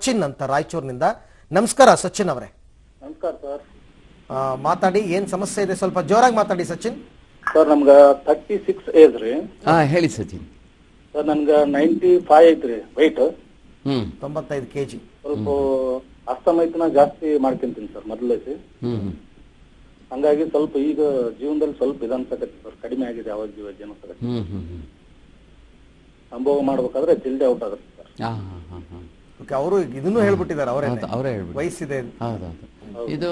ಸಚಿನ್ ಅಂತ ರಾಯಚೂರಿನಿಂದ ನಮಸ್ಕಾರ ಸಚಿನ್ ಅವರೇ ನಮಸ್ಕಾರ ಸರ್ ಆ, ಮಾತಾಡಿ ಏನ್ ಸಮಸ್ಯೆ ಇದೆ ಸ್ವಲ್ಪ ಜೋರಾಗಿ ಮಾತಾಡಿ ಸಚಿನ್ ಸರ್ ನಮ್ಗ ತರ್ಟಿ ಸಿಕ್ಸ್ ಏಜ್ ರೀ ಹಾ ಹೇಳಿ ಸಚಿನ್ ಸರ್ ನನ್ಗ ನೈಂಟಿ ಫೈವ್ ಐತ್ರಿ ವೈಟ್ ಹ್ಮ್ ತೊಂಬತ್ತೈದು ಕೆಜಿ ಸ್ವಲ್ಪ ಅಸ್ತಮೈತನ ಜಾಸ್ತಿ ಮಾಡ್ಕೊಂತೀನಿ ಸರ್ ಮೊದಲೈತಿ ಹ್ಮ್ ಹ್ಮ್. ಹಂಗಾಗಿ ಸ್ವಲ್ಪ ಈಗ ಜೀವನದಲ್ಲಿ ಸ್ವಲ್ಪ ಇದು ಅನ್ಸಕತ್ತಿ ಸರ್ ಕಡಿಮೆ ಆಗಿದೆ ಅವಾಗ ಜೀವ ಜೀವನ ಅನ್ಸಕತ್ತಿ ಹ್ಮ್ ಹ್ಮ್ ಹ್ಮ್ ಸಂಭೋಗ ಮಾಡ್ಬೇಕಾದ್ರೆ ಜಲ್ದಿ ಔಟ್ ಆಗುತ್ತೆ ಸರ್ ಹಾ ಹಾ ಹಾ ಹಾ ಓಕೆ ಅವರು ಇದನ್ನು ಹೇಳ್ಬಿಟ್ಟಿದ್ದಾರೆ ಅವರೇ ಹೌದು, ಅವರೇ ಹೇಳ್ಬಿಟ್ಟು ವಯಸ್ಸಿದೆ ಹೌದೌದು ಇದು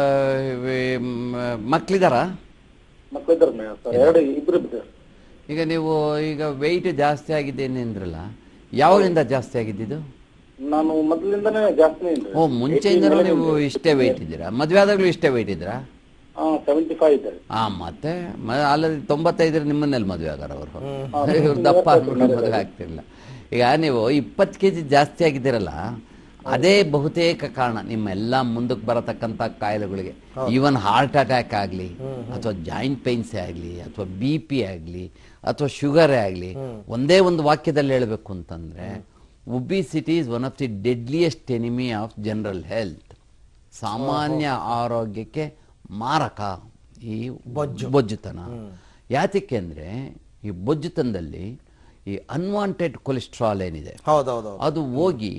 ಮಕ್ಳಿದಾರ ಮಕ್ಳಿದ್ದಾರೆ ಸರ್ ಎರಡು ಇಬ್ರು ಇದ್ದಾರೆ ಈಗ ನೀವು ಈಗ ವೆಯ್ಟ್ ಜಾಸ್ತಿ ಆಗಿದೆ ಅಂದ್ರಲ್ಲ ಯಾವಾಗಿಂದ ಜಾಸ್ತಿ ಆಗಿದ್ದಿದ್ದು ನಾನು ಮೊದಲಿಂದನೇ ಜಾಸ್ತಿನೇ ಇದ್ರಿ ಓ ಮುಂಚೆಯಿಂದಲೂ ನೀವು ಇಷ್ಟೇ ವೆಯ್ಟ್ ಇದ್ದೀರಾ ಮದುವೆ ಆದಾಗಲೂ ಇಷ್ಟೇ ವೆಯ್ಟ್ ಇದ್ದೀರಾ ಹಾ ಸೆವೆಂಟಿ ಫೈವ್ ಇದ್ದಾರೆ ಆ ಮತ್ತೆ ಮ- ಅಲ್ಲದೆ ತೊಂಬತ್ತೈದರ ನಿಮ್ಮನ್ನೆಲ್ಲಿ ಮದುವೆ ಆಗಾರ ಅವರು ಇವ್ರು ದಪ್ಪ ಅಂದ್ಬಿಟ್ಟು ಮದುವೆ ಆಗ್ತಿರಲಿಲ್ಲ ಈಗ ನೀವು ಇಪ್ಪತ್ತು ಕೆ ಜಿ ಜಾಸ್ತಿ ಆಗಿದ್ದೀರಲ್ಲ ಅದೇ ಬಹುತೇಕ ಕಾರಣ ನಿಮ್ಮ ಎಲ್ಲ ಮುಂದಕ್ಕೆ ಬರತಕ್ಕಂಥ ಕಾಯಿಲೆಗಳಿಗೆ ಈವನ್ ಹಾರ್ಟ್ ಅಟ್ಯಾಕ್ ಆಗಲಿ ಅಥವಾ ಜಾಯಿಂಟ್ ಪೈನ್ಸೇ ಆಗಲಿ ಅಥವಾ ಬಿ ಪಿ ಆಗಲಿ ಅಥವಾ ಶುಗರೇ ಆಗಲಿ ಒಂದೇ ಒಂದು ವಾಕ್ಯದಲ್ಲಿ ಹೇಳಬೇಕು ಅಂತಂದ್ರೆ obesity is one of the deadliest enemy of general health ಸಾಮಾನ್ಯ ಆರೋಗ್ಯಕ್ಕೆ ಮಾರಕ ಈ ಬೊಜ್ಜುತನ ಯಾತಕ್ಕೆ ಅಂದ್ರೆ ಈ ಬೊಜ್ಜುತನದಲ್ಲಿ ಈ ಅನ್ವಾಂಟೆಡ್ ಕೊಲೆಸ್ಟ್ರಾಲ್ ಏನಿದೆ ಹೌದೌದು ಅದು ಹೋಗಿ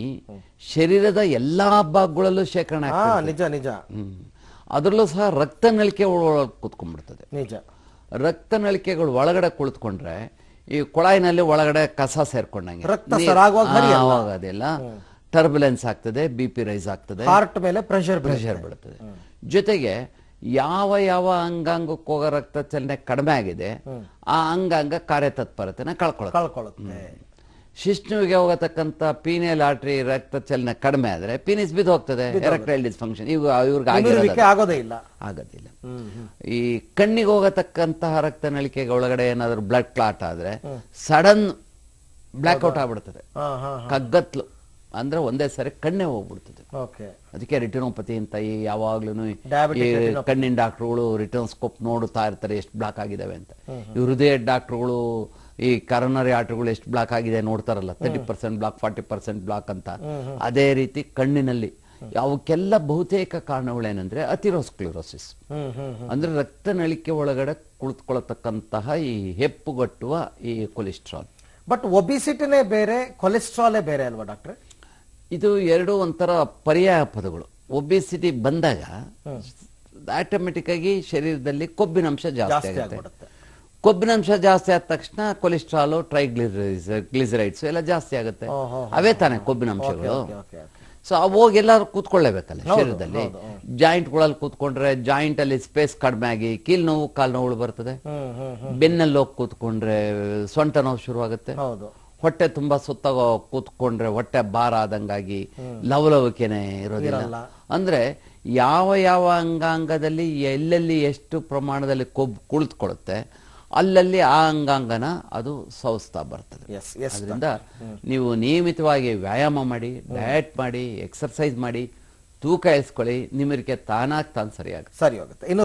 ಶರೀರದ ಎಲ್ಲಾ ಭಾಗಗಳಲ್ಲೂ ಶೇಖರಣೆ ಹಾ ಆಗ್ತದೆ ನಿಜ ನಿಜ ಹ್ಮ್. ಅದರಲ್ಲೂ ಸಹ ರಕ್ತ ನಳಿಕೆ ಒಳಗೆ ಕೂತ್ಕೊಂಡ್ಬಿಡ್ತದೆ ನಿಜ ರಕ್ತ ನಳಿಕೆಗಳು ಒಳಗಡೆ ಕುಳಿತುಕೊಂಡ್ರೆ ಈ ಕೊಳಾಯಿನಲ್ಲಿ ಒಳಗಡೆ ಕಸ ಸೇರ್ಕೊಂಡಂಗೆ ರಕ್ತ ಸರಾಗವಾಗ ಹರಿಯಲ್ಲ. ಅದೆಲ್ಲ ಟರ್ಬುಲೆನ್ಸ್ ಆಗ್ತದೆ ಬಿ ಪಿ ರೈಸ್ ಆಗ್ತದೆ ಹಾರ್ಟ್ ಮೇಲೆ ಪ್ರೆಷರ್ ಪ್ರೆಷರ್ ಬಿಡುತ್ತದೆ ಜೊತೆಗೆ ಯಾವ ಯಾವ ಅಂಗಾಂಗಕ್ಕೆ ಹೋಗೋ ರಕ್ತ ಚಲನೆ ಕಡಿಮೆ ಆಗಿದೆ ಆ ಅಂಗಾಂಗ ಕಾರ್ಯತತ್ಪರತೆನ ಕಳ್ಕೊಳ್ಳುತ್ತೆ ಕಳ್ಕೊಳ್ಳುತ್ತೆ ಶಿಶ್ನುವಿಗೆ ಹೋಗತಕ್ಕಂತ ಪೀನಿಯಲ್ ಆರ್ಟ್ರಿ ರಕ್ತ ಚಲನೆ ಕಡಿಮೆ ಆದ್ರೆ ಪೀನಿಸ್ ಬಿದ್ದು ಹೋಗ್ತದೆ ಎರೆಕ್ಟೈಲ್ ಡಿಸ್ಫಂಕ್ಷನ್ ಇವಾಗ ಇವ್ರಿಗೆ ಆಗಿರೋದು ನಿಮಿರುವಿಕೆ ಆಗೋದೇ ಇಲ್ಲ ಆಗೋದಿಲ್ಲ ಈ ಕಣ್ಣಿಗೆ ಹೋಗತಕ್ಕಂತಹ ರಕ್ತ ನಳಿಕೆಗೆ ಒಳಗಡೆ ಏನಾದ್ರು ಬ್ಲಡ್ ಕ್ಲಾಟ್ ಆದ್ರೆ ಸಡನ್ ಬ್ಲ್ಯಾಕ್ಔಟ್ ಆಗ್ಬಿಡ್ತದೆ ಹಾ ಹಾ ಕಗ್ಗತ್ಲು ಅಂದ್ರೆ ಒಂದೇ ಸರಿ ಕಣ್ಣೇ ಹೋಗ್ಬಿಡ್ತದೆ ಓಕೆ ಅದಕ್ಕೆ ರಿಟಿನೋಪತಿ ಅಂತ ಈ ಯಾವಾಗ್ಲೂ Diabetic ಈ retinopathy. ಕಣ್ಣಿನ ಡಾಕ್ಟರ್ಗಳು ರಿಟರ್ನ್ಸ್ಕೋಪ್ ನೋಡುತ್ತಾ ಇರ್ತಾರೆ ಎಷ್ಟು ಬ್ಲಾಕ್ ಆಗಿದಾವೆ ಅಂತ ಈ ಹೃದಯ ಡಾಕ್ಟರ್ಗಳು ಈ ಕರೋನರಿ ಆರ್ಟರ್ಗಳು ಎಷ್ಟು ಬ್ಲಾಕ್ ಆಗಿದೆ ನೋಡ್ತಾರಲ್ಲ thirty percent block forty percent block ಅಂತ ಅದೇ ರೀತಿ ಕಣ್ಣಿನಲ್ಲಿ ಅವಕ್ಕೆಲ್ಲ ಬಹುತೇಕ ಕಾರಣಗಳೇನೆಂದ್ರೆ ಅತಿರೋಸ್ಕ್ಲಿರೋಸಿಸ್ ಹ್ಮ್ ಹ್ಮ್ ಅಂದ್ರೆ ರಕ್ತ ನಳಿಕೆ ಒಳಗಡೆ ಕುಳಿತುಕೊಳ್ಳತಕ್ಕಂತಹ ಈ ಹೆಪ್ಪುಗಟ್ಟುವ ಈ ಕೊಲೆಸ್ಟ್ರಾಲ್ ಬಟ್ ಒಬಿಸಿಟಿನೇ ಬೇರೆ ಕೊಲೆಸ್ಟ್ರಾಲೇ ಬೇರೆ ಅಲ್ವಾ ಡಾಕ್ಟ್ರೆ ಇದು ಎರಡು ಒಂಥರ ಪರ್ಯಾಯ ಪದಗಳು ಒಬಿಸಿಟಿ ಬಂದಾಗ ಆಟೋಮೆಟಿಕ್ ಆಗಿ ಶರೀರದಲ್ಲಿ ಕೊಬ್ಬಿನಂಶ ಜಾಸ್ತಿ ಜಾಸ್ತಿ ಆಗುತ್ತೆ ಆಗ್ಬಿಡುತ್ತೆ. ಕೊಬ್ಬಿನಂಶ ಜಾಸ್ತಿ ಆದ ತಕ್ಷಣ ಕೊಲೆಸ್ಟ್ರಾಲು ಟ್ರೈಗ್ಲಿಸರೈಡ್ಸ್ ಗ್ಲಿಸರೈಡ್ಸ್ ಎಲ್ಲ ಜಾಸ್ತಿ ಆಗುತ್ತೆ ಅವೇ ತಾನೆ ಕೊಬ್ಬಿನಂಶಗಳು ಓಕೆ ಓಕೆ ಸೊ ಅವು ಹೋಗಿ ಎಲ್ಲರೂ ಕೂತ್ಕೊಳ್ಳೇಬೇಕಲ್ಲ ಶರೀರದಲ್ಲಿ ಜಾಯಿಂಟ್ಗಳಲ್ಲಿ ಕೂತ್ಕೊಂಡ್ರೆ ಜಾಯಿಂಟ್ ಅಲ್ಲಿ ಸ್ಪೇಸ್ ಕಡಿಮೆ ಆಗಿ ಕೀಲ್ ನೋವು ಕಾಲ್ ನೋವು ಬರ್ತದೆ ಹ್ಮ್ ಹ್ಮ್ ಬೆನ್ನಲ್ಲಿ ಹೋಗಿ ಕೂತ್ಕೊಂಡ್ರೆ ಸೊಂಟ ನೋವು ಶುರುವಾಗುತ್ತೆ ಹೌದು ಹೊಟ್ಟೆ ತುಂಬಾ ಸುತ್ತ ಕೂತ್ಕೊಂಡ್ರೆ ಹೊಟ್ಟೆ ಭಾರ ಆದಂಗಾಗಿ ಲವಲವಿಕೆನೆ ಇರೋದಿಲ್ಲ ಅಂದ್ರೆ ಯಾವ ಯಾವ ಅಂಗಾಂಗದಲ್ಲಿ ಎಲ್ಲೆಲ್ಲಿ ಎಷ್ಟು ಪ್ರಮಾಣದಲ್ಲಿ ಕೊಬ್ಬು ಕುಳಿತುಕೊಳ್ಳುತ್ತೆ ಅಲ್ಲಲ್ಲಿ ಆ ಅಂಗಾಂಗನ ಅದು ಸೌಸ್ತಾ ಬರ್ತದೆ ಎಸ್ ಎಸ್ ಅದರಿಂದ ನೀವು ನಿಯಮಿತವಾಗಿ ವ್ಯಾಯಾಮ ಮಾಡಿ ಡಯಟ್ ಮಾಡಿ ಎಕ್ಸರ್ಸೈಸ್ ಮಾಡಿ ತೂಕ ಇಳಿಸ್ಕೊಳ್ಳಿ ನಿಮಗೆ ತಾನಾಗ್ ತಾನು ಸರಿಯಾಗುತ್ತೆ ಸರಿ ಹೋಗುತ್ತೆ ಇನ್ನು